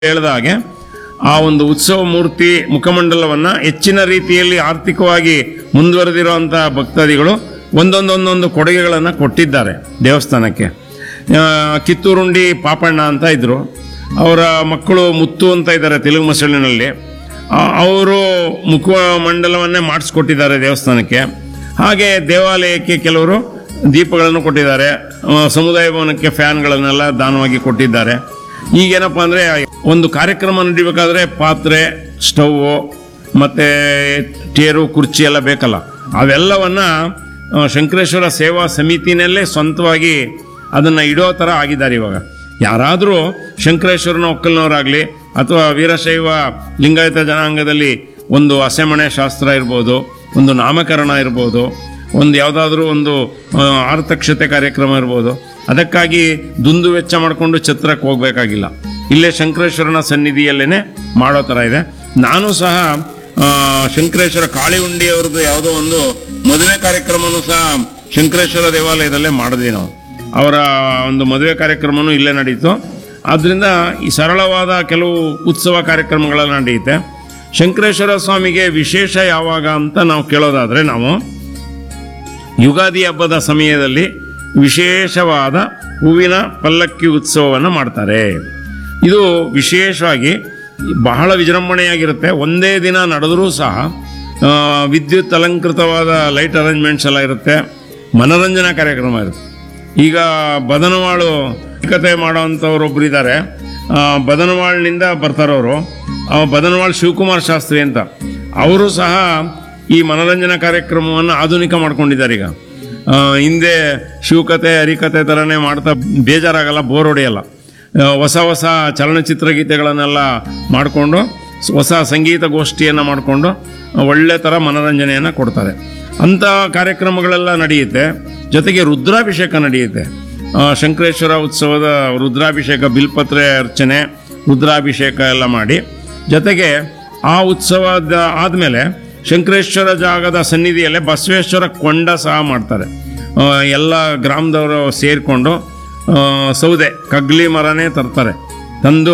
ಹೇಳಿದ ಹಾಗೆ ಆ ಒಂದು ಉತ್ಸವ ಮೂರ್ತಿ ಮುಖಮಂಡಲವನ್ನ ಹೆಚ್ಚಿನ ರೀತಿಯಲ್ಲಿ ಆರ್ಥಿಕವಾಗಿ ಮುಂದುವರೆದಿರುವಂತಹ ಭಕ್ತಾದಿಗಳು ಒಂದೊಂದೊಂದೊಂದು ಕೊಡುಗೆಗಳನ್ನು ಕೊಟ್ಟಿದ್ದಾರೆ ದೇವಸ್ಥಾನಕ್ಕೆ ಆ, ಕಿತ್ತೂರುಂಡಿ ಪಾಪಣ್ಣ ಅಂತ ಇದ್ರು ಅವರ ಮಕ್ಕಳು ಮುತ್ತು ಅಂತ ಇದ್ದಾರೆ ತೆಲುಗು ಮಸಳಿನಲ್ಲಿ ಅವರು ಮುಖಮಂಡಲವನ್ನೇ ಮಾಡಿಸ್ಕೊಟ್ಟಿದ್ದಾರೆ ದೇವಸ್ಥಾನಕ್ಕೆ ಹಾಗೆ ದೇವಾಲಯಕ್ಕೆ ಕೆಲವರು ದೀಪಗಳನ್ನು ಕೊಟ್ಟಿದ್ದಾರೆ ಆ, ಸಮುದಾಯ ಭವನಕ್ಕೆ ಫ್ಯಾನ್ಗಳನ್ನೆಲ್ಲ ದಾನವಾಗಿ ಕೊಟ್ಟಿದ್ದಾರೆ ಈಗೇನಪ್ಪ ಅಂದರೆ ಒಂದು ಕಾರ್ಯಕ್ರಮ ನಡಿಬೇಕಾದ್ರೆ ಪಾತ್ರೆ ಸ್ಟವ್ವು ಮತ್ತು ಟೇರು ಕುರ್ಚಿ ಎಲ್ಲ ಬೇಕಲ್ಲ ಅವೆಲ್ಲವನ್ನ ಆ, ಶಂಕರೇಶ್ವರ ಸೇವಾ ಸಮಿತಿನಲ್ಲೇ ಸ್ವಂತವಾಗಿ ಅದನ್ನು ಇಡೋ ಥರ ಆಗಿದ್ದಾರೆ ಇವಾಗ ಯಾರಾದರೂ ಶಂಕರೇಶ್ವರನ ಒಕ್ಕಲ್ನವರಾಗಲಿ ಅಥವಾ ವೀರಶೈವ ಲಿಂಗಾಯತ ಜನಾಂಗದಲ್ಲಿ ಒಂದು ಅಸೆಮಣೆ ಶಾಸ್ತ್ರ ಇರ್ಬೋದು ಒಂದು ನಾಮಕರಣ ಇರ್ಬೋದು ಒಂದು ಯಾವುದಾದ್ರೂ ಒಂದು ಆ, ಆರ್ತಕ್ಷತೆ ಕಾರ್ಯಕ್ರಮ ಇರ್ಬೋದು ಅದಕ್ಕಾಗಿ ದುಂದು ವೆಚ್ಚ ಮಾಡಿಕೊಂಡು ಛತ್ರಕ್ಕೆ ಹೋಗಬೇಕಾಗಿಲ್ಲ ಇಲ್ಲೇ ಶಂಕರೇಶ್ವರನ ಸನ್ನಿಧಿಯಲ್ಲೇ ಮಾಡೋ ಥರ ಇದೆ ನಾನು ಸಹ ಆ, ಶಂಕರೇಶ್ವರ ಕಾಳಿ ಉಂಡಿಯವ್ರದ್ದು ಯಾವುದೋ ಒಂದು ಮದುವೆ ಕಾರ್ಯಕ್ರಮನೂ ಸಹ ಶಂಕರೇಶ್ವರ ದೇವಾಲಯದಲ್ಲೇ ಮಾಡಿದ್ವಿ ನಾವು ಅವರ ಒಂದು ಮದುವೆ ಕಾರ್ಯಕ್ರಮನೂ ಇಲ್ಲೇ ನಡೀತು ಆದ್ದರಿಂದ ಈ ಸರಳವಾದ ಕೆಲವು ಉತ್ಸವ ಕಾರ್ಯಕ್ರಮಗಳೆಲ್ಲ ನಡೆಯುತ್ತೆ ಶಂಕರೇಶ್ವರ ಸ್ವಾಮಿಗೆ ವಿಶೇಷ ಯಾವಾಗ ಅಂತ ನಾವು ಕೇಳೋದಾದರೆ ನಾವು ಯುಗಾದಿ ಹಬ್ಬದ ಸಮಯದಲ್ಲಿ ವಿಶೇಷವಾದ ಹೂವಿನ ಪಲ್ಲಕ್ಕಿ ಉತ್ಸವವನ್ನು ಮಾಡ್ತಾರೆ ಇದು ವಿಶೇಷವಾಗಿ ಬಹಳ ವಿಜೃಂಭಣೆಯಾಗಿರುತ್ತೆ ಒಂದೇ ದಿನ ನಡೆದರೂ ಸಹ ಆ, ವಿದ್ಯುತ್ ಅಲಂಕೃತವಾದ ಲೈಟ್ ಅರೇಂಜ್ಮೆಂಟ್ಸ್ ಎಲ್ಲ ಇರುತ್ತೆ ಮನರಂಜನಾ ಕಾರ್ಯಕ್ರಮ ಇರುತ್ತೆ ಈಗ ಬದನವಾಳು ಕತೆ ಮಾಡೋವಂಥವ್ರೊಬ್ರು ಇದ್ದಾರೆ ಬದನವಾಳ್ನಿಂದ ಬರ್ತಾರವರು ಬದನವಾಳ್ ಶಿವಕುಮಾರ್ ಶಾಸ್ತ್ರಿ ಅಂತ ಅವರು ಸಹ ಈ ಮನರಂಜನಾ ಕಾರ್ಯಕ್ರಮವನ್ನು ಆಧುನಿಕ ಮಾಡ್ಕೊಂಡಿದ್ದಾರೆ ಈಗ ಆ, ಹಿಂದೆ ಶಿವಕತೆ ಹರಿಕತೆ ಥರನೇ ಮಾಡ್ತಾ ಬೇಜಾರಾಗಲ್ಲ ಬೋರ್ ಹೊಡೆಯಲ್ಲ ಆ, ಹೊಸ ಹೊಸ ಚಲನಚಿತ್ರ ಗೀತೆಗಳನ್ನೆಲ್ಲ ಮಾಡಿಕೊಂಡು ಹೊಸ ಸಂಗೀತ ಗೋಷ್ಠಿಯನ್ನು ಮಾಡಿಕೊಂಡು ಒಳ್ಳೆ ಥರ ಮನರಂಜನೆಯನ್ನು ಕೊಡ್ತಾರೆ ಅಂಥ ಕಾರ್ಯಕ್ರಮಗಳೆಲ್ಲ ನಡೆಯುತ್ತೆ ಜೊತೆಗೆ ರುದ್ರಾಭಿಷೇಕ ನಡೆಯುತ್ತೆ ಆ, ಶಂಕರೇಶ್ವರ ಉತ್ಸವದ ರುದ್ರಾಭಿಷೇಕ ಬಿಲ್ಪತ್ರೆ ಅರ್ಚನೆ ರುದ್ರಾಭಿಷೇಕ ಎಲ್ಲ ಮಾಡಿ ಜೊತೆಗೆ ಆ ಉತ್ಸವದ ಆದಮೇಲೆ ಶಂಕರೇಶ್ವರ ಜಾಗದ ಸನ್ನಿಧಿಯಲ್ಲೇ ಬಸವೇಶ್ವರ ಕೊಂಡ ಸಹ ಮಾಡ್ತಾರೆ ಆ, ಎಲ್ಲ ಗ್ರಾಮದವರು ಸೇರಿಕೊಂಡು ಸೌದೆ ಕಗ್ಲಿ ಮರನೇ ತರ್ತಾರೆ ತಂದು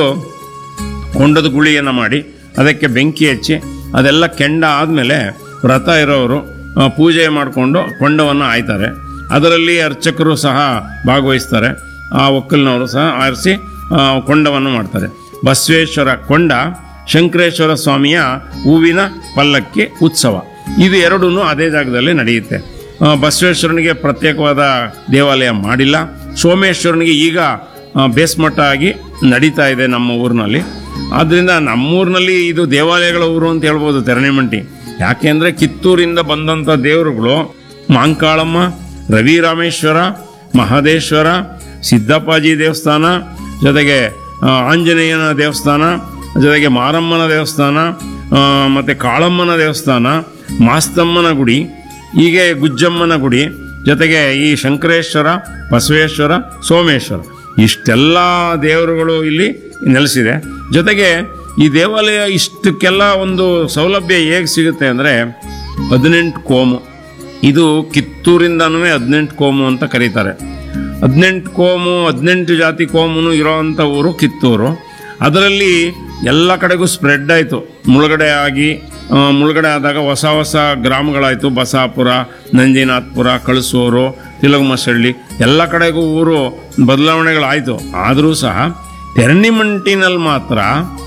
ಕೊಂಡದ ಗುಳಿಯನ್ನು ಮಾಡಿ ಅದಕ್ಕೆ ಬೆಂಕಿ ಹಚ್ಚಿ ಅದೆಲ್ಲ ಕೆಂಡ ಆದಮೇಲೆ ವ್ರತ ಇರೋರು ಆ, ಪೂಜೆ ಮಾಡಿಕೊಂಡು ಕೊಂಡವನ್ನು ಆಯ್ತಾರೆ ಅದರಲ್ಲಿ ಅರ್ಚಕರು ಸಹ ಭಾಗವಹಿಸ್ತಾರೆ ಆ ಒಕ್ಕಲಿನವರು ಸಹ ಆರಿಸಿ ಆ, ಕೊಂಡವನ್ನು ಮಾಡ್ತಾರೆ ಬಸವೇಶ್ವರ ಕೊಂಡ ಶಂಕರೇಶ್ವರ ಸ್ವಾಮಿಯ ಹೂವಿನ ಪಲ್ಲಕ್ಕಿ ಉತ್ಸವ ಇದು ಎರಡೂ ಅದೇ ಜಾಗದಲ್ಲಿ ನಡೆಯುತ್ತೆ ಆ, ಬಸವೇಶ್ವರನಿಗೆ ಪ್ರತ್ಯೇಕವಾದ ದೇವಾಲಯ ಮಾಡಿಲ್ಲ ಸೋಮೇಶ್ವರನಿಗೆ ಈಗ ಆ, ಬೇಸ್ಮಠ ಆಗಿ ನಡೀತಾ ಇದೆ ನಮ್ಮ ಊರಿನಲ್ಲಿ ಆದ್ದರಿಂದ ನಮ್ಮೂರಿನಲ್ಲಿ ಇದು ದೇವಾಲಯಗಳ ಊರು ಅಂತ ಹೇಳ್ಬೋದು ತೆರಣಿಮಂಟಿ ಯಾಕೆಂದರೆ ಕಿತ್ತೂರಿಂದ ಬಂದಂಥ ದೇವರುಗಳು ಮಾಂಕಾಳಮ್ಮ ರವಿರಾಮೇಶ್ವರ ಮಹದೇಶ್ವರ ಸಿದ್ದಪ್ಪಾಜಿ ದೇವಸ್ಥಾನ ಜೊತೆಗೆ ಆ, ಆಂಜನೇಯನ ದೇವಸ್ಥಾನ ಜೊತೆಗೆ ಮಾರಮ್ಮನ ದೇವಸ್ಥಾನ ಆ, ಮತ್ತೆ ಕಾಳಮ್ಮನ ದೇವಸ್ಥಾನ ಮಾಸ್ತಮ್ಮನ ಗುಡಿ ಹೀಗೆ ಗುಜ್ಜಮ್ಮನ ಗುಡಿ ಜೊತೆಗೆ ಈ ಶಂಕರೇಶ್ವರ ಬಸವೇಶ್ವರ ಸೋಮೇಶ್ವರ ಇಷ್ಟೆಲ್ಲ ದೇವರುಗಳು ಇಲ್ಲಿ ನೆಲೆಸಿದೆ ಜೊತೆಗೆ ಈ ದೇವಾಲಯ ಇಷ್ಟಕ್ಕೆಲ್ಲ ಒಂದು ಸೌಲಭ್ಯ ಹೇಗೆ ಸಿಗುತ್ತೆ ಅಂದರೆ ಹದಿನೆಂಟು ಕೋಮು ಇದು ಕಿತ್ತೂರಿಂದನೂ ಹದಿನೆಂಟು ಕೋಮು ಅಂತ ಕರೀತಾರೆ ಹದಿನೆಂಟು ಕೋಮು ಹದಿನೆಂಟು ಜಾತಿ ಕೋಮುನು ಇರೋವಂಥ ಊರು ಕಿತ್ತೂರು ಅದರಲ್ಲಿ ಎಲ್ಲ ಕಡೆಗೂ ಸ್ಪ್ರೆಡ್ ಆಯಿತು ಮುಳುಗಡೆ ಆಗಿ ಆ, ಮುಳುಗಡೆ ಆದಾಗ ಹೊಸ ಹೊಸ ಗ್ರಾಮಗಳಾಯಿತು ಬಸಾಪುರ ನಂಜೀನಾಥ್ಪುರ ಕಳಸೂರು ತಿಲಗಮಸಳ್ಳಿ ಎಲ್ಲ ಕಡೆಗೂ ಊರು ಬದಲಾವಣೆಗಳಾಯಿತು ಆದರೂ ಸಹ ತೆರಣಿಮಂಟಿನಲ್ಲಿ ಮಾತ್ರ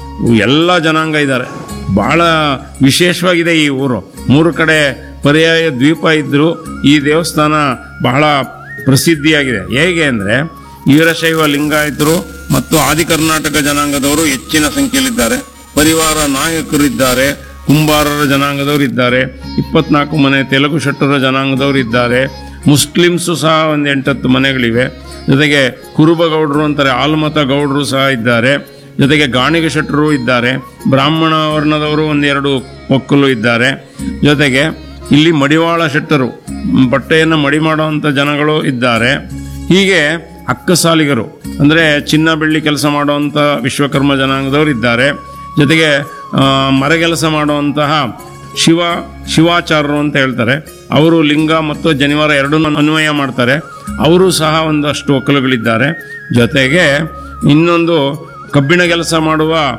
ಎಲ್ಲ ಜನಾಂಗ ಇದ್ದಾರೆ ಭಾಳ ವಿಶೇಷವಾಗಿದೆ ಈ ಊರು ಮೂರು ಕಡೆ ಪರ್ಯಾಯ ದ್ವೀಪ ಇದ್ದರೂ ಈ ದೇವಸ್ಥಾನ ಬಹಳ ಪ್ರಸಿದ್ಧಿಯಾಗಿದೆ ಹೇಗೆ ಅಂದರೆ ವೀರಶೈವ ಲಿಂಗಾಯತರು ಮತ್ತು ಆದಿ ಕರ್ನಾಟಕ ಜನಾಂಗದವರು ಹೆಚ್ಚಿನ ಸಂಖ್ಯೆಯಲ್ಲಿದ್ದಾರೆ ಪರಿವಾರ ನಾಯಕರಿದ್ದಾರೆ ಕುಂಬಾರರ ಜನಾಂಗದವರು ಇದ್ದಾರೆ ಇಪ್ಪತ್ನಾಲ್ಕು ಮನೆ ತೆಲುಗು ಶೆಟ್ಟರ ಜನಾಂಗದವರು ಇದ್ದಾರೆ ಮುಸ್ಲಿಮ್ಸು ಸಹ ಒಂದು ಎಂಟತ್ತು ಮನೆಗಳಿವೆ ಜೊತೆಗೆ ಕುರುಬಗೌಡರು ಅಂತಾರೆ ಆಲ್ಮತ ಗೌಡರು ಸಹ ಇದ್ದಾರೆ ಜೊತೆಗೆ ಗಾಣಿಗ ಶೆಟ್ಟರು ಇದ್ದಾರೆ ಬ್ರಾಹ್ಮಣ ವರ್ಣದವರು ಒಂದೆರಡು ಒಕ್ಕಲು ಇದ್ದಾರೆ ಜೊತೆಗೆ ಇಲ್ಲಿ ಮಡಿವಾಳ ಶೆಟ್ಟರು ಮ್, ಬಟ್ಟೆಯನ್ನು ಮಡಿ ಮಾಡುವಂಥ ಜನಗಳು ಇದ್ದಾರೆ ಹೀಗೆ ಅಕ್ಕಸಾಲಿಗರು ಅಂದರೆ ಚಿನ್ನ ಬೆಳ್ಳಿ ಕೆಲಸ ಮಾಡುವಂಥ ವಿಶ್ವಕರ್ಮ ಜನಾಂಗದವರು ಇದ್ದಾರೆ ಜೊತೆಗೆ ಆ, ಮರಗೆಲಸ ಮಾಡುವಂತಹ ಶಿವ ಶಿವಾಚಾರ್ಯರು ಅಂತ ಹೇಳ್ತಾರೆ ಅವರು ಲಿಂಗ ಮತ್ತು ಜನಿವಾರ ಎರಡನ್ನೂ ಅನ್ವಯ ಮಾಡ್ತಾರೆ ಅವರು ಸಹ ಒಂದಷ್ಟು ಒಕ್ಕಲುಗಳಿದ್ದಾರೆ ಜೊತೆಗೆ ಇನ್ನೊಂದು ಕಬ್ಬಿಣ ಕೆಲಸ ಮಾಡುವ